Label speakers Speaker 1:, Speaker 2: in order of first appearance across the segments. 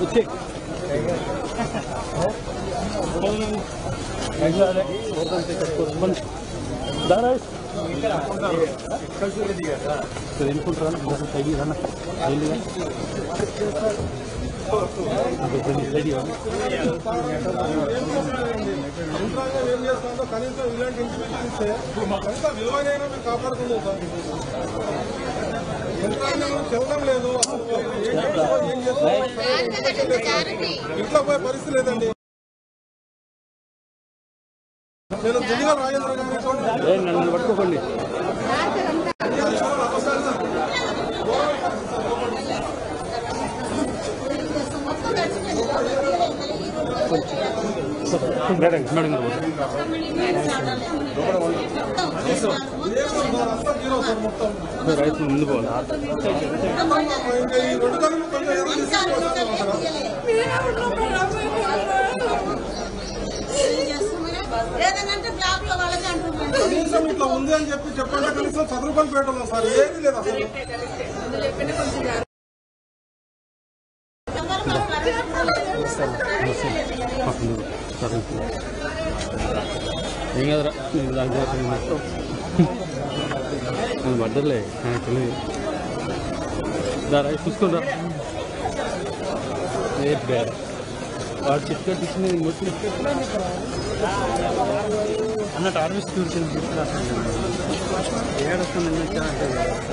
Speaker 1: వచ్చే దారా ఎన్నుకుంటారా తగ్గి రన్న వెళ్ళిగా
Speaker 2: యంత్రాంగం ఏం చేస్తుందో కనీసం ఇలాంటి ఇన్స్టిట్యూట్ ఇస్తే కనీసం విలువైన మీరు కాపాడుకుందాం సార్ యంత్రాంగం చెల్లడం లేదు అసలు ఏం చేస్తుందో, ఏం చేస్తుందో ఇంట్లో పోయే పరిస్థితి లేదండి నేను దిల్లీగా రాజేంద్ర గారితో
Speaker 1: నన్ను పట్టుకోకండి మేడం మేడం గారు
Speaker 2: అంతా జీరో సార్ మొత్తం
Speaker 1: రైతు ముందు పోవాలి
Speaker 2: ఇంకా ఈ రెండు కళ్ళు కొంచెం ఎదురు తీసుకొని
Speaker 3: ఏదంటే బ్లాక్ లో వాళ్ళకి అంటున్నాను
Speaker 2: కనీసం ఇట్లా ఉంది అని చెప్పి చెప్పండి కనీసం చదువుకొని పెట్టడం సార్ ఏది లేదు అసలు
Speaker 1: ఏం కదరా నీకు దాని అది పడ్డలే నాకు తెలియదు దారా చూసుకుని రా ఏ బ్యాడ్ వాడు చిట్కా ఇచ్చింది మొత్తం అన్నట్టు ఆర్మిస్ చూసింది ఏడొస్తుంది అంటే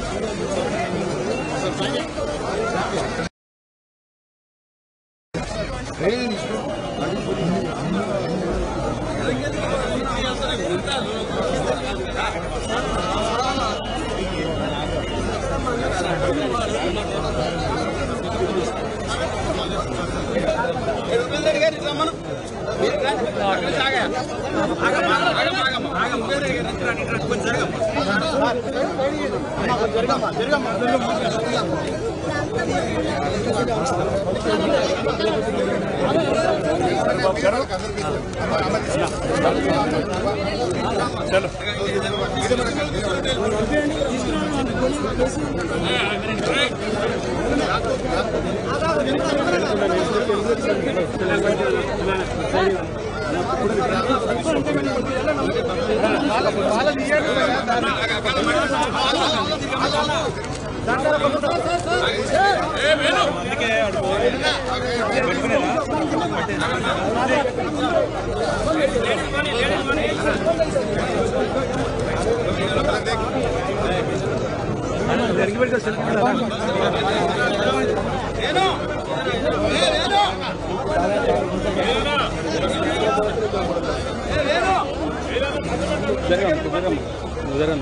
Speaker 1: జరగమ్మ జరగమ్మ నువ్వు జరగమ్మ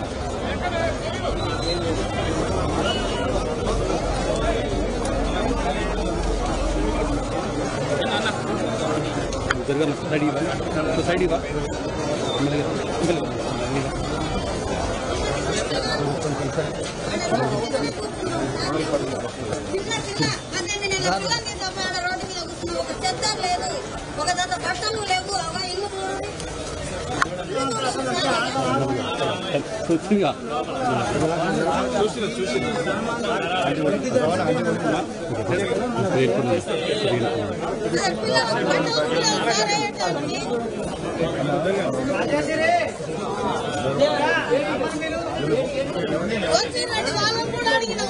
Speaker 1: జరగమ్మ సైడ్ ఇవ్వ సైడ్ ఇవ్వ
Speaker 3: చిన్న చిన్న పన్నెండు నెలల పిల్లల్ని తప్ప రోడ్డు మీద కూర్చున్నాం ఒక చెత్త లేదు ఒక జత బట్టలు లేవు ఒక ఇల్లు చూడండి
Speaker 1: కూర్చునిగా
Speaker 3: వచ్చినట్టు వాళ్ళని కూడా అడిగినాం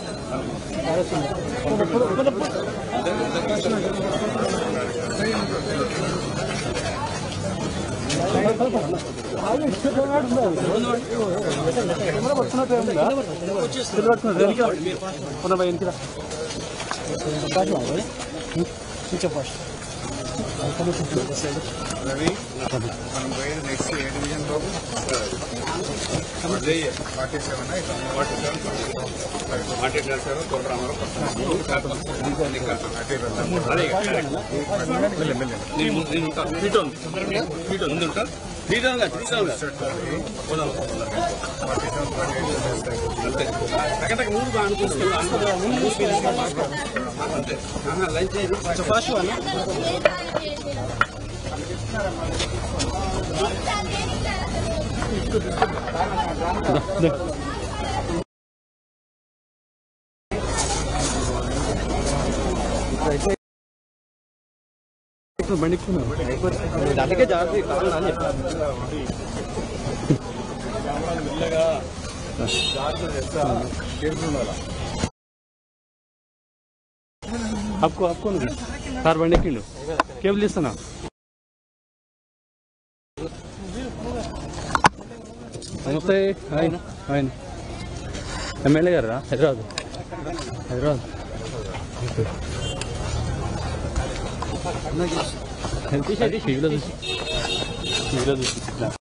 Speaker 4: రవి మనం పోయేది నెక్స్ట్ ఏ డివిజన్ బాబు అదే forty seven forty seven forty sir Kota Ramarao అటే
Speaker 1: దా ఎక్కుతున్నా బండి ఎక్కుతున్నా
Speaker 5: అందుకే జాగ్రత్త కావాలి అని చెప్పాను
Speaker 4: మెల్లగా జాగ్రత్త చేస్తా చేరుకున్నారా
Speaker 1: అప్పుకో అప్పుకో నువ్వు సార్ బండి ఎక్కిండు కేబుల్ తీస్తున్నా నమస్తే ఆయన ఆయన ఎమ్మెల్యే గారా హైదరాబాద్ హైదరాబాద్ టీవీలో చూసి టీవీలో చూసి